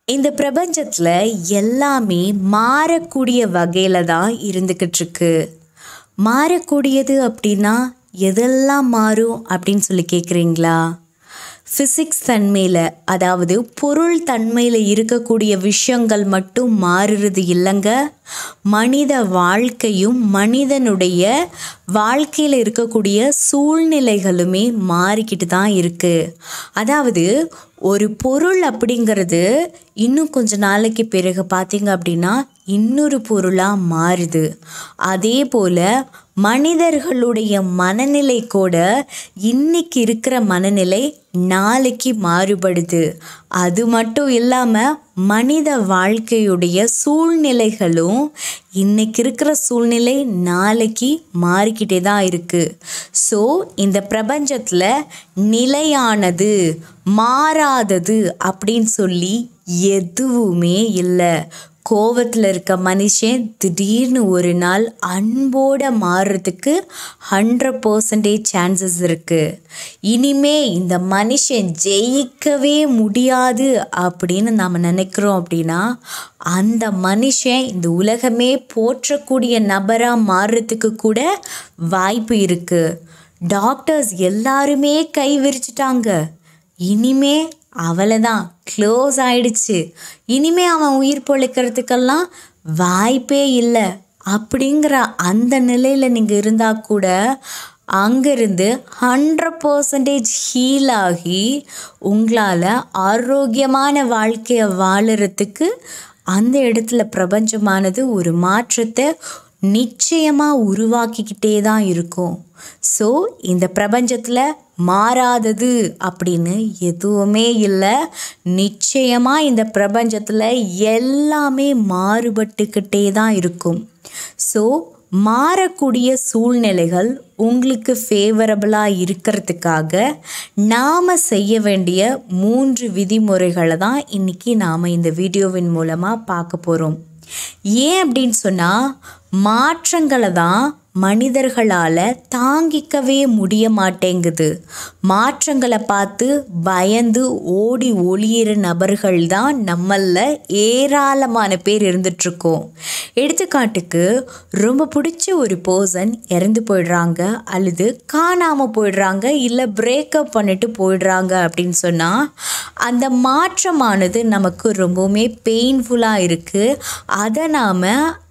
இந்த பிரபஞ்சத்தில் எல்லாமே மாறக்கூடிய வகையில் தான் இருந்துக்கிட்டு இருக்கு மாறக்கூடியது அப்படின்னா எதெல்லாம் மாறும் அப்படின்னு சொல்லி கேட்குறீங்களா ஃபிசிக்ஸ் தன்மையில் அதாவது பொருள் தன்மையில் இருக்கக்கூடிய விஷயங்கள் மட்டும் மாறுறது இல்லைங்க மனித வாழ்க்கையும் மனிதனுடைய வாழ்க்கையில் இருக்கக்கூடிய சூழ்நிலைகளுமே மாறிக்கிட்டு தான் இருக்குது அதாவது ஒரு பொருள் அப்படிங்கிறது இன்னும் கொஞ்ச நாளைக்கு பிறகு பார்த்தீங்க அப்படின்னா இன்னொரு பொருளாக மாறுது அதே போல் மனிதர்களுடைய மனநிலை கூட இன்னைக்கு இருக்கிற மனநிலை நாளைக்கு மாறுபடுது அது மட்டும் இல்லாமல் மனித வாழ்க்கையுடைய சூழ்நிலைகளும் இன்னைக்கு இருக்கிற சூழ்நிலை நாளைக்கு மாறிக்கிட்டே தான் இருக்குது ஸோ இந்த பிரபஞ்சத்தில் நிலையானது மாறாதது அப்படின்னு சொல்லி எதுவுமே இல்லை கோவத்தில் இருக்க மனுஷன் திடீர்னு ஒரு நாள் அன்போட மாறுறதுக்கு ஹண்ட்ரட் பர்சன்டேஜ் சான்சஸ் இருக்குது இனிமே இந்த மனுஷன் ஜெயிக்கவே முடியாது அப்படின்னு நாம் நினைக்கிறோம் அப்படின்னா அந்த மனுஷன் இந்த உலகமே போற்றக்கூடிய நபராக மாறுறதுக்கு கூட வாய்ப்பு இருக்குது டாக்டர்ஸ் எல்லாருமே கை விரிச்சிட்டாங்க இனிமே அவளை தான் க்ளோஸ் ஆயிடுச்சு இனிமே அவன் உயிர் பொழைக்கிறதுக்கெல்லாம் வாய்ப்பே இல்லை அப்படிங்கிற அந்த நிலையில் நீங்கள் இருந்தால் கூட அங்கேருந்து ஹண்ட்ரட் பர்சன்டேஜ் ஹீல் ஆகி உங்களால் ஆரோக்கியமான வாழ்க்கையை வாழறதுக்கு அந்த இடத்துல பிரபஞ்சமானது ஒரு மாற்றத்தை நிச்சயமாக உருவாக்கிக்கிட்டே தான் இருக்கும் ஸோ இந்த பிரபஞ்சத்தில் மாறாதது அப்படின்னு எதுவுமே இல்லை நிச்சயமாக இந்த பிரபஞ்சத்தில் எல்லாமே மாறுபட்டுக்கிட்டே தான் இருக்கும் ஸோ மாறக்கூடிய சூழ்நிலைகள் உங்களுக்கு ஃபேவரபுளாக இருக்கிறதுக்காக நாம் செய்ய வேண்டிய மூன்று விதிமுறைகளை தான் இன்றைக்கி நாம் இந்த வீடியோவின் மூலமாக பார்க்க போகிறோம் ஏன் அப்படின்னு சொன்னால் மாற்றங்களை தான் மனிதர்களால் தாங்கிக்கவே முடிய மாட்டேங்குது மாற்றங்களை பார்த்து பயந்து ஓடி ஒளியிற நபர்கள் தான் நம்மளில் ஏராளமான பேர் இருந்துகிட்ருக்கோம் எடுத்துக்காட்டுக்கு ரொம்ப பிடிச்ச ஒரு பர்சன் இறந்து போயிடுறாங்க அல்லது காணாமல் போயிடுறாங்க இல்லை பிரேக்கப் பண்ணிட்டு போயிடுறாங்க அப்படின்னு சொன்னால் அந்த மாற்றமானது நமக்கு ரொம்பவுமே பெயின்ஃபுல்லாக இருக்குது அதை நாம்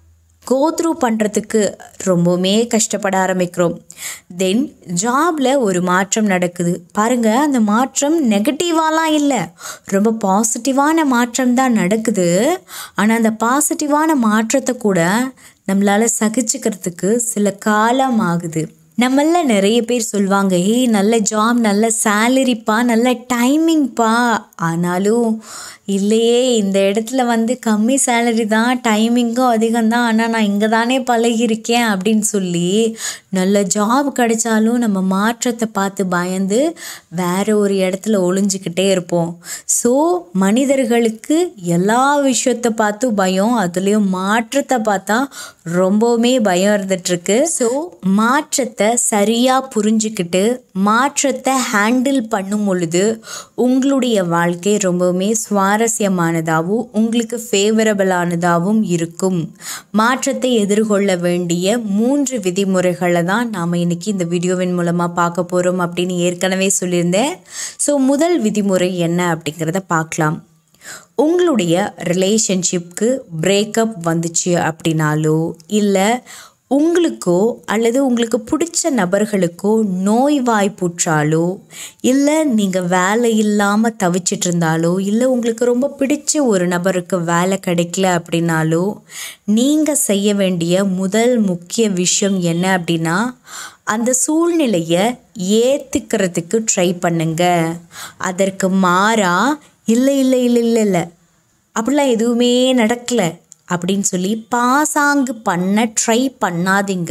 கோத்ரூ பண்ணுறதுக்கு ரொம்பவுமே கஷ்டப்பட ஆரம்பிக்கிறோம் தென் ஜாபில் ஒரு மாற்றம் நடக்குது பாருங்கள் அந்த மாற்றம் நெகட்டிவாலாம் இல்லை ரொம்ப பாசிட்டிவான மாற்றம் தான் நடக்குது ஆனால் அந்த பாசிட்டிவான மாற்றத்தை கூட நம்மளால் சகிச்சுக்கிறதுக்கு சில காலம் ஆகுது நம்மள நிறைய பேர் சொல்லுவாங்க ஏய் நல்ல ஜாப் நல்ல சேலரிப்பா நல்ல டைமிங்ப்பா ஆனாலும் இல்லையே இந்த இடத்துல வந்து கம்மி சேலரி தான் டைமிங்கும் அதிகம் தான் ஆனால் நான் இங்கே தானே பழகியிருக்கேன் அப்படின்னு சொல்லி நல்ல ஜாப் கிடைச்சாலும் நம்ம மாற்றத்தை பார்த்து பயந்து வேற ஒரு இடத்துல ஒளிஞ்சிக்கிட்டே இருப்போம் ஸோ மனிதர்களுக்கு எல்லா விஷயத்தை பார்த்து பயம் அதுலேயும் மாற்றத்தை பார்த்தா ரொம்பவுமே பயம் இருந்துட்டுருக்கு ஸோ மாற்றத்தை சரியாக புரிஞ்சுக்கிட்டு மாற்றத்தை ஹேண்டில் பண்ணும் பொழுது உங்களுடைய வாழ்க்கை ரொம்பவுமே சுவாரஸ்யமானதாகவும் உங்களுக்கு ஃபேவரபிளானதாகவும் இருக்கும் மாற்றத்தை எதிர்கொள்ள வேண்டிய மூன்று விதிமுறைகளை தான் நாம் இன்னைக்கு இந்த வீடியோவின் மூலமாக பார்க்க போகிறோம் அப்படின்னு ஏற்கனவே சொல்லியிருந்தேன் ஸோ முதல் விதிமுறை என்ன அப்படிங்கிறத பார்க்கலாம் உங்களுடைய ரிலேஷன்ஷிப்க்கு பிரேக்கப் வந்துச்சு அப்படின்னாலோ இல்லை உங்களுக்கோ அல்லது உங்களுக்கு பிடிச்ச நபர்களுக்கோ நோய் வாய்ப்புற்றாலோ இல்லை நீங்கள் வேலை இல்லாமல் தவிச்சிட்டு இருந்தாலோ இல்லை உங்களுக்கு ரொம்ப பிடிச்ச ஒரு நபருக்கு வேலை கிடைக்கல அப்படின்னாலோ நீங்கள் செய்ய வேண்டிய முதல் முக்கிய விஷயம் என்ன அப்படின்னா அந்த சூழ்நிலையை ஏற்றுக்கிறதுக்கு ட்ரை பண்ணுங்க அதற்கு மாறா இல்லை இல்லை இல்லை இல்லை இல்லை அப்படிலாம் எதுவுமே நடக்கலை அப்படின்னு சொல்லி பாசாங்கு பண்ண ட்ரை பண்ணாதீங்க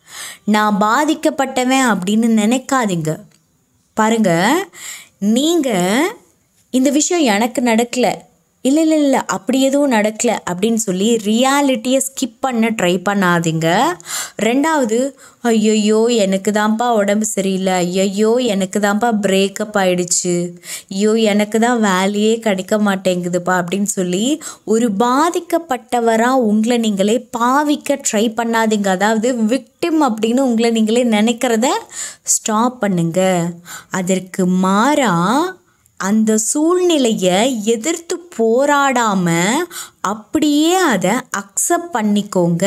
நான் பாதிக்கப்பட்டவன் அப்படின்னு நினைக்காதீங்க பாருங்க நீங்கள் இந்த விஷயம் எனக்கு நடக்கலை இல்லை இல்லை இல்லை அப்படி எதுவும் நடக்கல அப்படின்னு சொல்லி ரியாலிட்டியை ஸ்கிப் பண்ண ட்ரை பண்ணாதீங்க ரெண்டாவது ஐயையோ எனக்கு தான்ப்பா உடம்பு சரியில்லை ஐயையோ எனக்கு தான்ப்பா பிரேக்கப் ஆயிடுச்சு ஐயோ எனக்கு தான் வேலையே கிடைக்க மாட்டேங்குதுப்பா அப்படின்னு சொல்லி ஒரு பாதிக்கப்பட்டவராக உங்களை நீங்களே பாவிக்க ட்ரை பண்ணாதீங்க அதாவது விக்டிம் அப்படின்னு உங்களை நீங்களே நினைக்கிறத ஸ்டாப் பண்ணுங்க அதற்கு மாறா அந்த சூழ்நிலையை எதிர்த்து போராடாம அப்படியே அதை அக்செப்ட் பண்ணிக்கோங்க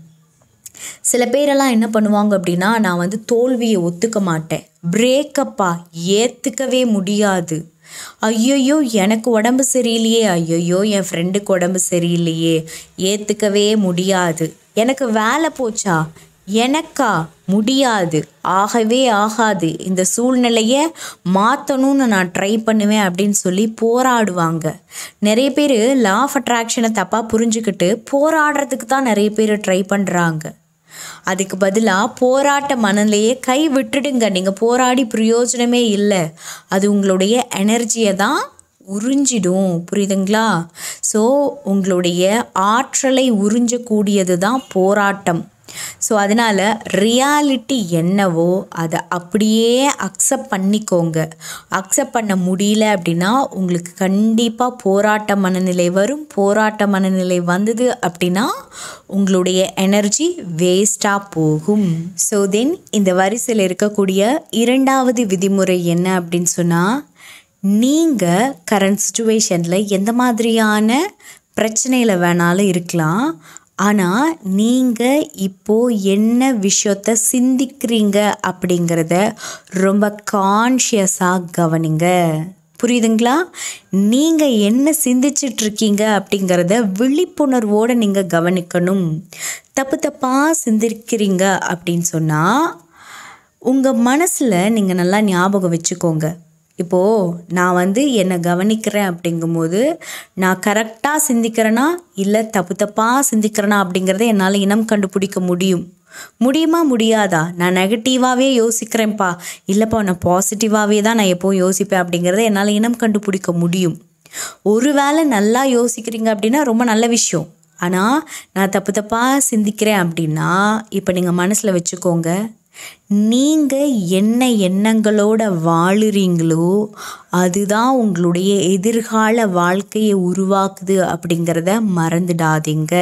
சில பேரெல்லாம் என்ன பண்ணுவாங்க அப்படின்னா நான் வந்து தோல்வியை ஒத்துக்க மாட்டேன் பிரேக்கப்பா ஏற்றுக்கவே முடியாது ஐயையோ எனக்கு உடம்பு சரியில்லையே ஐயையோ என் ஃப்ரெண்டுக்கு உடம்பு சரியில்லையே ஏற்றுக்கவே முடியாது எனக்கு வேலை போச்சா எனக்கா முடியாது ஆகவே ஆகாது இந்த சூழ்நிலையை மாற்றணும்னு நான் ட்ரை பண்ணுவேன் அப்படின்னு சொல்லி போராடுவாங்க நிறைய பேர் லா ஆஃப் அட்ராக்ஷனை தப்பாக புரிஞ்சுக்கிட்டு போராடுறதுக்கு தான் நிறைய பேர் ட்ரை பண்ணுறாங்க அதுக்கு பதிலாக போராட்ட மனநிலையை கை விட்டுடுங்க நீங்கள் போராடி பிரயோஜனமே இல்லை அது உங்களுடைய எனர்ஜியை தான் உறிஞ்சிடும் புரியுதுங்களா ஸோ உங்களுடைய ஆற்றலை உறிஞ்சக்கூடியது தான் போராட்டம் ஸோ அதனால் ரியாலிட்டி என்னவோ அதை அப்படியே அக்செப்ட் பண்ணிக்கோங்க அக்செப்ட் பண்ண முடியல அப்படின்னா உங்களுக்கு கண்டிப்பாக போராட்ட மனநிலை வரும் போராட்ட மனநிலை வந்தது அப்படின்னா உங்களுடைய எனர்ஜி வேஸ்ட்டாக போகும் ஸோ தென் இந்த வரிசையில் இருக்கக்கூடிய இரண்டாவது விதிமுறை என்ன அப்படின்னு சொன்னால் நீங்கள் கரண்ட் சுச்சுவேஷனில் எந்த மாதிரியான பிரச்சனையில் வேணாலும் இருக்கலாம் ஆனால் நீங்கள் இப்போது என்ன விஷயத்த சிந்திக்கிறீங்க அப்படிங்கிறத ரொம்ப கான்ஷியஸாக கவனிங்க புரியுதுங்களா நீங்கள் என்ன சிந்திச்சிட்டு இருக்கீங்க அப்படிங்கிறத விழிப்புணர்வோடு நீங்கள் கவனிக்கணும் தப்பு தப்பாக சிந்திக்கிறீங்க அப்படின்னு சொன்னால் உங்கள் மனசில் நீங்கள் நல்லா ஞாபகம் வச்சுக்கோங்க இப்போது நான் வந்து என்னை கவனிக்கிறேன் அப்படிங்கும்போது நான் கரெக்டாக சிந்திக்கிறேனா இல்லை தப்பு தப்பாக சிந்திக்கிறேனா அப்படிங்கிறத என்னால் இனம் கண்டுபிடிக்க முடியும் முடியுமா முடியாதா நான் நெகட்டிவாகவே யோசிக்கிறேன்ப்பா இல்லைப்பா நான் பாசிட்டிவாகவே தான் நான் எப்போவும் யோசிப்பேன் அப்படிங்கிறத என்னால் இனம் கண்டுபிடிக்க முடியும் ஒருவேளை நல்லா யோசிக்கிறீங்க அப்படின்னா ரொம்ப நல்ல விஷயம் ஆனால் நான் தப்பு தப்பாக சிந்திக்கிறேன் அப்படின்னா இப்போ நீங்கள் மனசில் வச்சுக்கோங்க நீங்கள் என்ன எண்ணங்களோட வாழுறீங்களோ அதுதான் உங்களுடைய எதிர்கால வாழ்க்கையை உருவாக்குது அப்படிங்கிறத மறந்துடாதீங்க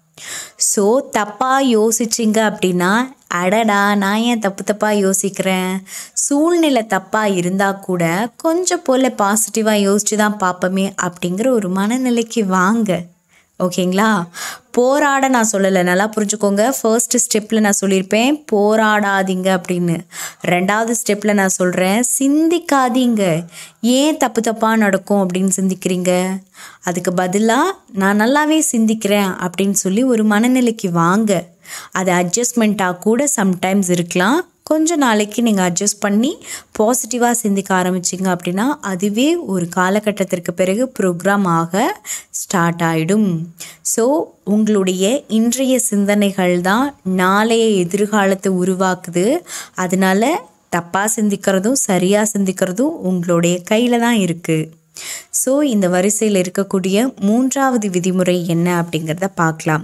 ஸோ தப்பாக யோசிச்சிங்க அப்படின்னா அடடா நான் ஏன் தப்பு தப்பாக யோசிக்கிறேன் சூழ்நிலை தப்பாக இருந்தால் கூட கொஞ்சம் போல் பாசிட்டிவாக யோசிச்சு தான் பார்ப்போமே அப்படிங்கிற ஒரு மனநிலைக்கு வாங்க ஓகேங்களா போராட நான் சொல்லலை நல்லா புரிஞ்சுக்கோங்க ஃபர்ஸ்ட் ஸ்டெப்பில் நான் சொல்லியிருப்பேன் போராடாதீங்க அப்படின்னு ரெண்டாவது ஸ்டெப்பில் நான் சொல்கிறேன் சிந்திக்காதீங்க ஏன் தப்பு தப்பாக நடக்கும் அப்படின்னு சிந்திக்கிறீங்க அதுக்கு பதிலாக நான் நல்லாவே சிந்திக்கிறேன் அப்படின்னு சொல்லி ஒரு மனநிலைக்கு வாங்க அது அட்ஜஸ்ட்மெண்ட்டாக கூட சம்டைம்ஸ் இருக்கலாம் கொஞ்ச நாளைக்கு நீங்கள் அட்ஜஸ்ட் பண்ணி பாசிட்டிவாக சிந்திக்க ஆரம்பிச்சிங்க அப்படின்னா அதுவே ஒரு காலகட்டத்திற்கு பிறகு ப்ரோக்ராம் ஆக ஸ்டார்ட் ஆகிடும் ஸோ உங்களுடைய இன்றைய சிந்தனைகள் தான் நாளைய எதிர்காலத்தை உருவாக்குது அதனால தப்பாக சிந்திக்கிறதும் சரியாக சிந்திக்கிறதும் உங்களுடைய கையில் தான் இருக்குது ஸோ இந்த வரிசையில் இருக்கக்கூடிய மூன்றாவது விதிமுறை என்ன அப்படிங்கிறத பார்க்கலாம்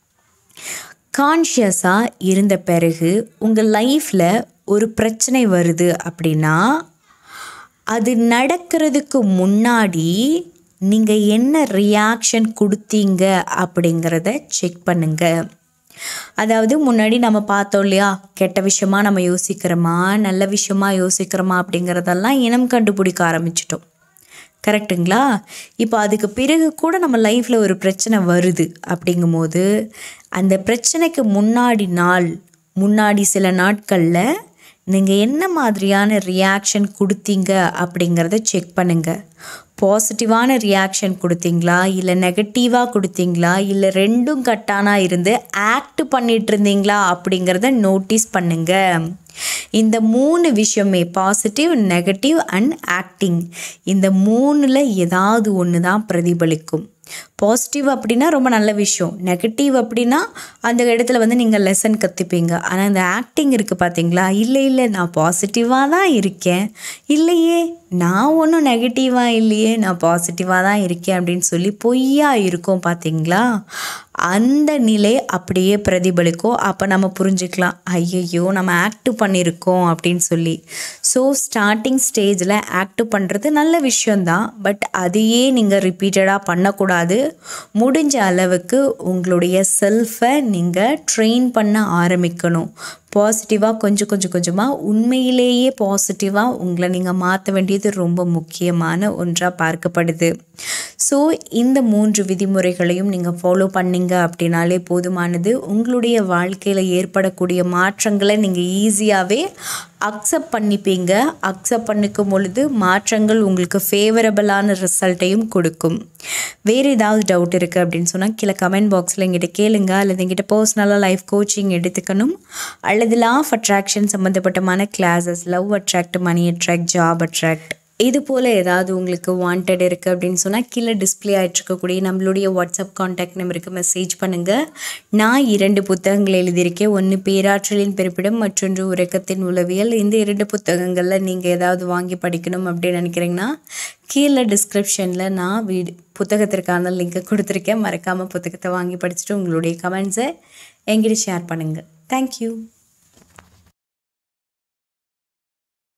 கான்ஷியஸாக இருந்த பிறகு உங்கள் லைஃப்பில் ஒரு பிரச்சனை வருது அப்படின்னா அது நடக்கிறதுக்கு முன்னாடி நீங்கள் என்ன ரியாக்ஷன் கொடுத்தீங்க அப்படிங்கிறத செக் பண்ணுங்க அதாவது முன்னாடி நம்ம பார்த்தோம் இல்லையா கெட்ட விஷயமா நம்ம யோசிக்கிறோமா நல்ல விஷயமா யோசிக்கிறோமா அப்படிங்கிறதெல்லாம் இனம் கண்டுபிடிக்க ஆரம்பிச்சிட்டோம் கரெக்டுங்களா இப்போ அதுக்கு பிறகு கூட நம்ம லைஃப்பில் ஒரு பிரச்சனை வருது அப்படிங்கும்போது அந்த பிரச்சனைக்கு முன்னாடி நாள் முன்னாடி சில நாட்களில் நீங்கள் என்ன மாதிரியான ரியாக்ஷன் கொடுத்தீங்க அப்படிங்கிறத செக் பண்ணுங்கள் பாசிட்டிவான ரியாக்ஷன் கொடுத்தீங்களா இல்லை நெகட்டிவாக கொடுத்தீங்களா இல்லை ரெண்டும் கட்டானா இருந்து ஆக்ட் பண்ணிட்டு இருந்தீங்களா அப்படிங்கிறத நோட்டீஸ் பண்ணுங்க இந்த மூணு விஷயமே பாசிட்டிவ் நெகட்டிவ் அண்ட் ஆக்டிங் இந்த மூணில் ஏதாவது ஒன்று தான் பிரதிபலிக்கும் பாசிட்டிவ் அப்படின்னா ரொம்ப நல்ல விஷயம் நெகட்டிவ் அப்படின்னா அந்த இடத்துல வந்து நீங்கள் லெசன் கற்றுப்பீங்க ஆனால் இந்த ஆக்டிங் இருக்குது பார்த்தீங்களா இல்லை இல்லை நான் பாசிட்டிவாக தான் இருக்கேன் இல்லையே நான் ஒன்றும் நெகட்டிவாக இல்லையே நான் பாசிட்டிவாக தான் இருக்கேன் அப்படின்னு சொல்லி பொய்யா இருக்கோம் பார்த்தீங்களா அந்த நிலை அப்படியே பிரதிபலிக்கும் அப்போ நம்ம புரிஞ்சுக்கலாம் ஐயையோ நம்ம ஆக்டிவ் பண்ணியிருக்கோம் அப்படின்னு சொல்லி ஸோ ஸ்டார்டிங் ஸ்டேஜில் ஆக்டிவ் பண்ணுறது நல்ல விஷயந்தான் பட் அதையே நீங்கள் ரிப்பீட்டடாக பண்ணக்கூடாது முடிஞ்ச அளவுக்கு உங்களுடைய செல்ஃபை நீங்கள் ட்ரெயின் பண்ண ஆரம்பிக்கணும் பாசிட்டிவாக கொஞ்சம் கொஞ்சம் கொஞ்சமாக உண்மையிலேயே பாசிட்டிவாக உங்களை நீங்கள் மாற்ற வேண்டியது ரொம்ப முக்கியமான ஒன்றாக பார்க்கப்படுது ஸோ இந்த மூன்று விதிமுறைகளையும் நீங்கள் ஃபாலோ பண்ணீங்க அப்படின்னாலே போதுமானது உங்களுடைய வாழ்க்கையில் ஏற்படக்கூடிய மாற்றங்களை நீங்கள் ஈஸியாகவே அக்செப்ட் பண்ணிப்பீங்க அக்செப்ட் பண்ணிக்கும் பொழுது மாற்றங்கள் உங்களுக்கு ஃபேவரபிளான ரிசல்ட்டையும் கொடுக்கும் வேறு ஏதாவது டவுட் இருக்குது அப்படின்னு சொன்னால் கீழே கமெண்ட் பாக்ஸில் எங்கிட்ட கேளுங்க அல்லது எங்கிட்ட பர்சனலாக லைஃப் கோச்சிங் எடுத்துக்கணும் அல்லது லா ஆஃப் அட்ராக்ஷன் சம்மந்தப்பட்டமான classes love attract money attract job attract இது போல் ஏதாவது உங்களுக்கு வாண்டட் இருக்குது அப்படின்னு சொன்னால் கீழே டிஸ்பிளே ஆகிட்ருக்கக்கூடிய நம்மளுடைய வாட்ஸ்அப் காண்டாக்ட் நம்பருக்கு மெசேஜ் பண்ணுங்கள் நான் இரண்டு புத்தகங்கள் எழுதியிருக்கேன் ஒன்று பேராற்றலின் பிறப்பிடம் மற்றொன்று உறக்கத்தின் உளவியல் இந்த இரண்டு புத்தகங்களில் நீங்கள் ஏதாவது வாங்கி படிக்கணும் அப்படின்னு நினைக்கிறீங்கன்னா கீழே டிஸ்கிரிப்ஷனில் நான் வீடு புத்தகத்திற்கான லிங்க்கை கொடுத்துருக்கேன் மறக்காமல் புத்தகத்தை வாங்கி படிச்சுட்டு உங்களுடைய கமெண்ட்ஸை என்கிட்ட ஷேர் பண்ணுங்கள் தேங்க்யூ